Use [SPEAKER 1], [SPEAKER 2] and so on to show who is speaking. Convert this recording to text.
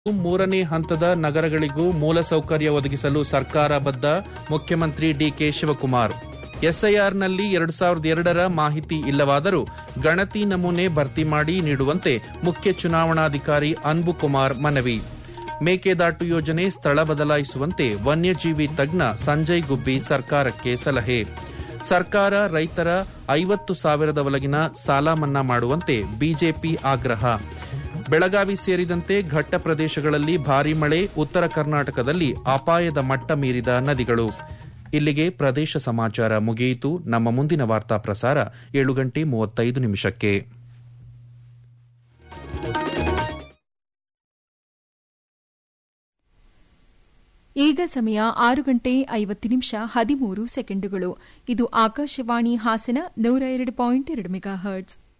[SPEAKER 1] ಮೂರನೇ ಹಂತದ ನಗರಗಳಿಗೂ ಮೂಲಸೌಕರ್ಯ ಒದಗಿಸಲು ಸರ್ಕಾರ ಬದ್ಧ ಮುಖ್ಯಮಂತ್ರಿ ಡಿಕೆ ಶಿವಕುಮಾರ್ ಎಸ್ಐಆರ್ನಲ್ಲಿ ಎರಡು ಸಾವಿರದ ಎರಡರ ಮಾಹಿತಿ ಇಲ್ಲವಾದರೂ ಗಣತಿ ನಮೂನೆ ಭರ್ತಿ ಮಾಡಿ ನೀಡುವಂತೆ ಮುಖ್ಯ ಚುನಾವಣಾಧಿಕಾರಿ ಅನ್ಬು ಕುಮಾರ್ ಮನವಿ ಮೇಕೆದಾಟು ಯೋಜನೆ ಸ್ಥಳ ಬದಲಾಯಿಸುವಂತೆ ವನ್ಯಜೀವಿ ತಜ್ಞ ಸಂಜಯ್ ಗುಬ್ಬಿ ಸರ್ಕಾರಕ್ಕೆ ಸಲಹೆ ಸರ್ಕಾರ ರೈತರ ಐವತ್ತು ಸಾವಿರದ ಒಳಗಿನ ಸಾಲ ಮನ್ನಾ ಮಾಡುವಂತೆ ಬಿಜೆಪಿ ಆಗ್ರಹ ಬೆಳಗಾವಿ ಸೇರಿದಂತೆ ಘಟ್ಟ ಪ್ರದೇಶಗಳಲ್ಲಿ ಭಾರೀ ಮಳೆ ಉತ್ತರ ಕರ್ನಾಟಕದಲ್ಲಿ ಅಪಾಯದ ಮಟ್ಟ ಮೀರಿದ ನದಿಗಳು ಇಲ್ಲಿಗೆ ಪ್ರದೇಶ ಸಮಾಚಾರ ಮುಗಿಯಿತು ನಮ್ಮ ಮುಂದಿನ ವಾರ್ತಾ ಪ್ರಸಾರ ಏಳು ಗಂಟೆ ಮೂವತ್ತೈದು ನಿಮಿಷಕ್ಕೆ
[SPEAKER 2] ಈಗ ಸಮಯ ಆರು ಗಂಟೆ ಐವತ್ತು ನಿಮಿಷ ಹದಿಮೂರು ಸೆಕೆಂಡುಗಳು ಇದು ಆಕಾಶವಾಣಿ ಹಾಸನ ನೂರ ಎರಡು ಪಾಯಿಂಟ್ ಎರಡು ಮೆಗಾ ಹರ್ಟ್ಸ್